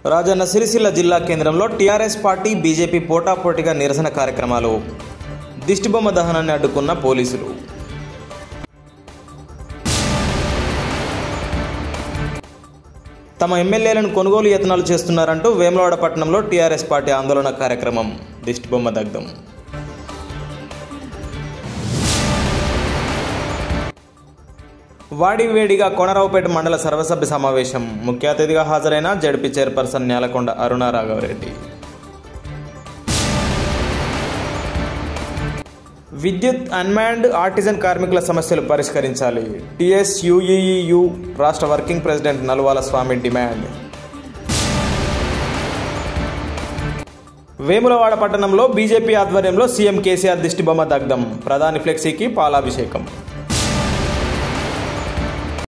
రాజన్న సిరిసిల్ల జిల్లా కేంద్రంలో TRS party BJP పోటాపోటీగా నిరసన కార్యక్రమాలు దిష్టిబొమ్మ దహనాన్ని అడ్డుకున్న పోలీసులు తమ ఎమ్మెల్యేలను కొనుగోలు యత్నాలు చేస్తున్నారంటూ వేములవాడ పట్టణంలో టీఆర్ఎస్ పార్టీ ఆందోళన కార్యక్రమం దిష్టిబొమ్మ దగ్ధం వాడివేడిగా కొనరావుపేట మండల సర్వసభ్య సమావేశం ముఖ్య అతిథిగా హాజరైన జడ్పీ చైర్పర్సన్ నేలకొండ అరుణ రాఘవరెడ్డి విద్యుత్ అన్మాన్డ్ ఆర్టిజన్ కార్మికుల సమస్యలు పరిష్కరించాలి టిఎస్ యుఈయు రాష్ట్ర working president Nalvala Swamy demand Vemulawada పట్టణంలో బీజేపీ ఆధ్వర్యంలో సీఎం కేసీఆర్ దిష్టిబొమ్మ దగ్ధం ప్రధాని ఫ్లెక్సీకి పాలాభిషేకం